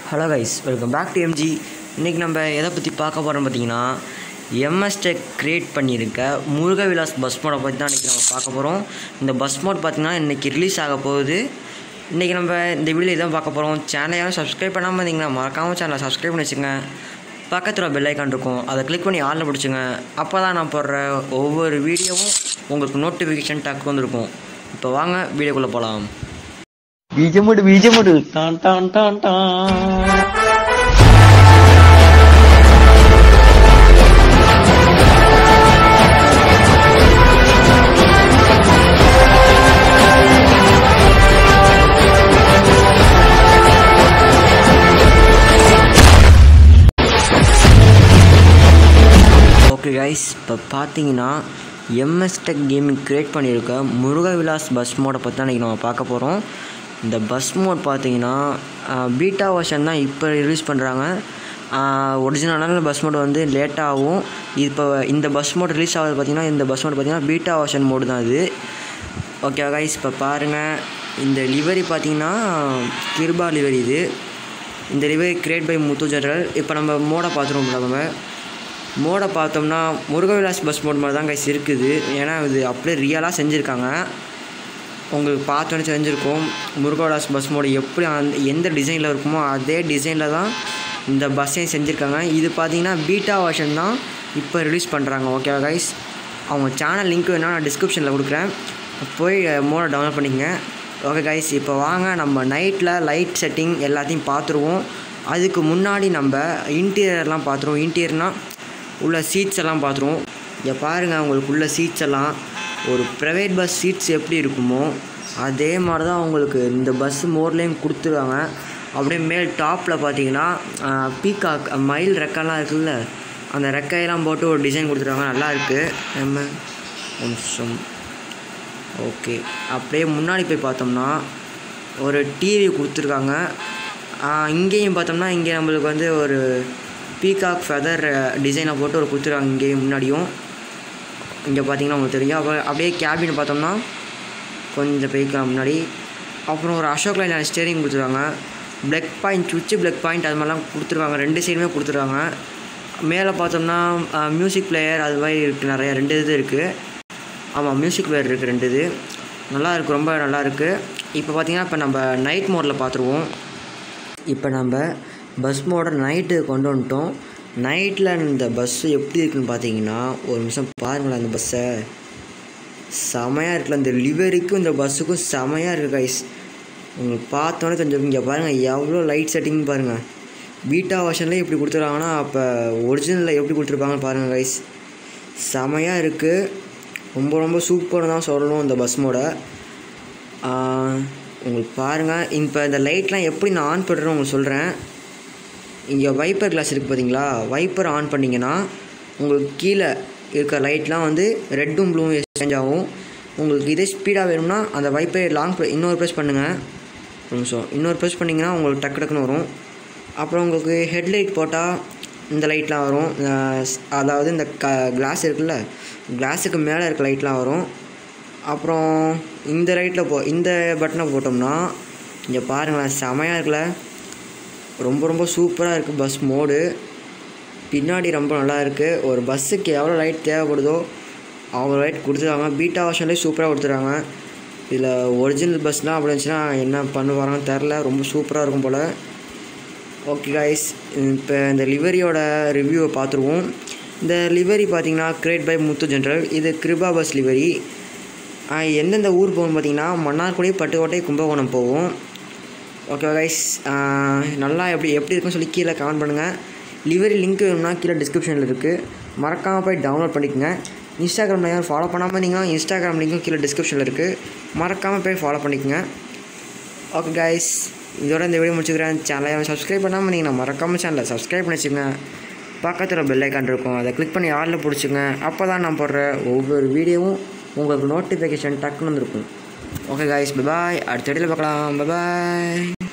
hello guys welcome back to M G இன்றைக்கி நம்ம எதை பற்றி பார்க்க போகிறோம் பார்த்தீங்கன்னா எம்எஸ்டெக் க்ரியேட் பண்ணியிருக்க முருகவிலாஸ் பஸ் மோடை பற்றி தான் இன்றைக்கி நம்ம பார்க்க போகிறோம் இந்த பஸ் மோட் பார்த்திங்கன்னா இன்றைக்கி ரிலீஸ் ஆக போகுது இன்றைக்கி நம்ம இந்த வீடியோ இதான் பார்க்க போகிறோம் சேனலை யாரும் சப்ஸ்கிரைப் பண்ணாமல் இருந்தீங்கன்னா மறக்காமல் சேனலை சப்ஸ்கிரைப் பண்ணி வச்சுங்க பக்கத்தில் பெல் ஐக்கான் இருக்கும் அதை கிளிக் பண்ணி ஆளில் பிடிச்சிங்க அப்போ தான் நான் போடுற ஒவ்வொரு வீடியோவும் உங்களுக்கு நோட்டிஃபிகேஷன் டக்கு வந்திருக்கும் இப்போ வாங்க வீடியோக்குள்ளே போகலாம் ബീജമുട് ബീജമുട് ടാൻ ടാൻ ടാൻ ടാൻ ஓகே கைஸ் இப்போ பார்த்தீங்கன்னா எம்எஸ் டெக் கேமிங் க்ரியேட் பண்ணியிருக்க முருகவிலாஸ் பஸ் மோடை பற்றி தான் இன்றைக்கி நம்ம பார்க்க போகிறோம் இந்த பஸ் மோட் பார்த்தீங்கன்னா பீட்டா வெர்ஷன் தான் இப்போ ரிலீஸ் பண்ணுறாங்க ஒரிஜினலான பஸ் மோட் வந்து லேட்டாகும் இப்போ இந்த பஸ் மோட் ரிலீஸ் ஆகுது பார்த்தீங்கன்னா இந்த பஸ் மோட் பார்த்தீங்கன்னா பீட்டா வெர்ஷன் மோடு தான் இது ஓகே கைஸ் இப்போ பாருங்கள் இந்த லிவரி பார்த்தீங்கன்னா கிருபா லிவரி இது இந்த livery create by Muthu general இப்போ நம்ம மோடை பார்த்துருவோம் நம்ம மோடை பார்த்தோம்னா முருகவிலாஸ் பஸ் மோட் மாதிரி தான் கைஸ் இருக்குது ஏன்னா இது அப்படியே ரியலாக செஞ்சுருக்காங்க உங்களுக்கு பார்த்தோன்னே தெரிஞ்சிருக்கும் முருகவிலாஸ் பஸ் மோடு எப்படி அந்த எந்த டிசைனில் இருக்குமோ அதே டிசைனில் தான் இந்த பஸ்ஸையும் செஞ்சுருக்காங்க இது பார்த்தீங்கன்னா பீட்டா வெர்ஷன் தான் இப்போ ரிலீஸ் பண்ணுறாங்க ஓகேவா கைஸ் அவங்க சேனல் லிங்க் வேணால் நான் டிஸ்கிரிப்ஷனில் கொடுக்குறேன் போய் மோடை டவுன்லோட் பண்ணிக்கங்க ஓகே கைஸ் இப்போ வாங்க நம்ம நைட்டில் லைட் செட்டிங் எல்லாத்தையும் பார்த்துருவோம் அதுக்கு முன்னாடி நம்ம இன்டீரியர்லாம் பார்த்துருவோம் இன்டீரியர்னால் உள்ள சீட்ஸ் எல்லாம் பார்த்துருவோம் இங்கே பாருங்கள் உங்களுக்கு உள்ள சீட்ஸ் எல்லாம் ஒரு ப்ரைவேட் பஸ் சீட்ஸ் எப்படி இருக்குமோ அதே மாதிரி தான் உங்களுக்கு இந்த பஸ் மோர்லேயும் கொடுத்துருவாங்க அப்படியே மேல் டாப்பில் பார்த்தீங்கன்னா பீகாக் மயில் ரெக்கெல்லாம் இருக்குல்ல அந்த ரெக்கையெல்லாம் போட்டு ஒரு டிசைன் கொடுத்துருவாங்க நல்லா இருக்குது நம்ம ஒரு நிமிஷம் ஓகே அப்படியே முன்னாடி போய் பார்த்தோம்னா ஒரு டிவி கொடுத்துருக்காங்க இங்கேயும் பார்த்தோம்னா இங்கே நம்மளுக்கு வந்து ஒரு பீகாக் ஃபெதர் டிசைனை போட்டு ஒரு கொடுத்துருக்காங்க இங்கேயும் முன்னாடியும் இங்கே பார்த்தீங்கன்னா உங்களுக்கு தெரியும் அப்போ அப்படியே கேபின் பார்த்தோம்னா கொஞ்சம் போய்க்கலாம் முன்னாடி அப்புறம் ஒரு அசோக் லைன் ஸ்டேரிங் கொடுத்துருக்காங்க பிளக் பாயிண்ட் சுவிட்சு பிளக் பாயிண்ட் அது மாதிரிலாம் கொடுத்துருக்காங்க ரெண்டு சைடுமே கொடுத்துருக்காங்க மேலே பார்த்தோம்னா மியூசிக் பிளேயர் அது மாதிரி இருக்குது நிறைய ரெண்டு இது இருக்குது ஆமாம் மியூசிக் பிளேயர் இருக்குது ரெண்டு இது நல்லா இருக்குது ரொம்ப நல்லா இருக்குது இப்போ பார்த்தீங்கன்னா இப்போ நம்ம நைட் மோடில் பார்த்துருவோம் இப்போ நம்ம பஸ் மோட நைட்டு கொண்டு வந்துட்டோம் நைட்டில் இந்த பஸ்ஸு எப்படி இருக்குன்னு பார்த்தீங்கன்னா ஒரு நிமிஷம் பாருங்களேன் அந்த பஸ்ஸை செமையாக இருக்குல்ல இந்த லிவரிக்கும் இந்த பஸ்ஸுக்கும் செமையாக இருக்குது கைஸ் உங்களுக்கு பார்த்தோன்னே கொஞ்சம் இங்கே பாருங்கள் எவ்வளோ லைட் செட்டிங் பாருங்கள் பீட்டா வெர்ஷன்லேயே இப்படி கொடுத்துருக்காங்கன்னா அப்போ ஒரிஜினலில் எப்படி கொடுத்துருப்பாங்கன்னு பாருங்கள் கைஸ் செமையாக இருக்குது ரொம்ப ரொம்ப சூப்பர் தான் சொல்லணும் இந்த பஸ் மோட உங்களுக்கு பாருங்கள் இப்போ இந்த லைட்லாம் எப்படி நான் ஆன் பண்ணுறேன்னு உங்களுக்கு சொல்கிறேன் இங்கே வைப்பர் கிளாஸ் இருக்குது பார்த்தீங்களா வைப்பர் ஆன் பண்ணிங்கன்னா உங்களுக்கு கீழே இருக்க லைட்லாம் வந்து ரெட்டும் ப்ளூவும் எக்ஸ்சேஞ்ச் ஆகும் உங்களுக்கு இதே ஸ்பீடாக வேணும்னா அந்த வைப்பரை லாங் இன்னொரு ப்ரெஸ் பண்ணுங்கள் ஒரு நிமிஷம் இன்னொரு ப்ரெஸ் பண்ணிங்கன்னா உங்களுக்கு டக்கு டக்குன்னு வரும் அப்புறம் உங்களுக்கு ஹெட்லைட் போட்டால் இந்த லைட்லாம் வரும் அதாவது இந்த க கிளாஸ் இருக்குல்ல கிளாஸுக்கு மேலே இருக்க லைட்லாம் வரும் அப்புறம் இந்த லைட்டில் போ இந்த பட்டனை போட்டோம்னா இங்கே பாருங்களேன் செமையாக இருக்குல்ல ரொம்ப ரொம்ப சூப்பராக இருக்குது பஸ் மோடு பின்னாடி ரொம்ப நல்லா இருக்குது ஒரு பஸ்ஸுக்கு எவ்வளோ லைட் தேவைப்படுதோ அவ்வளோ லைட் கொடுத்துருக்காங்க பீட்டா வருஷன்லேயே சூப்பராக கொடுத்துருக்காங்க இதில் ஒரிஜினல் பஸ்லாம் அப்படி இருந்துச்சுன்னா என்ன பண்ணுவாங்கன்னு தெரில ரொம்ப சூப்பராக இருக்கும் போல் ஓகே கைஸ் இப்போ இந்த லிவரியோட ரிவ்யூவை பார்த்துருவோம் இந்த லிவரி பார்த்தீங்கன்னா கிரேட் பை முத்து ஜென்ரல் இது கிருபா பஸ் லிவரி எந்தெந்த ஊர் போகும் பார்த்தீங்கன்னா மன்னார்குடி பட்டுக்கோட்டை கும்பகோணம் போகும் ஓகே கைஸ் நல்லா எப்படி எப்படி இருக்குன்னு சொல்லி கீழே கமெண்ட் பண்ணுங்கள் லிவரி லிங்க் வேணும்னா கீழே டிஸ்கிரிப்ஷனில் இருக்குது மறக்காமல் போய் டவுன்லோட் பண்ணிக்கோங்க இன்ஸ்டாகிராமில் யாரும் ஃபாலோ பண்ணாமல் இருந்தீங்கன்னா இன்ஸ்டாகிராம் லிங்க்கும் கீழே டிஸ்கிரிப்ஷனில் இருக்குது மறக்காமல் போய் ஃபாலோ பண்ணிக்கோங்க ஓகே கைஸ் இதோட இந்த வீடியோ முடிச்சுக்கிறேன் சேனலை யாரும் சப்ஸ்கிரைப் பண்ணாமல் இருந்தீங்கன்னா மறக்காமல் சேனலை சப்ஸ்கிரைப் பண்ணி வச்சுங்க பக்கத்தில் பெல் ஐக்கான் இருக்கும் அதை கிளிக் பண்ணி ஆளில் பிடிச்சிங்க அப்போ தான் நான் போடுற ஒவ்வொரு வீடியோவும் உங்களுக்கு நோட்டிஃபிகேஷன் டக்குன்னு வந்துருக்கும் ஓகே காய்ஸ் பாய் அடுத்த வீடியோவில் பார்க்கலாம் பாய்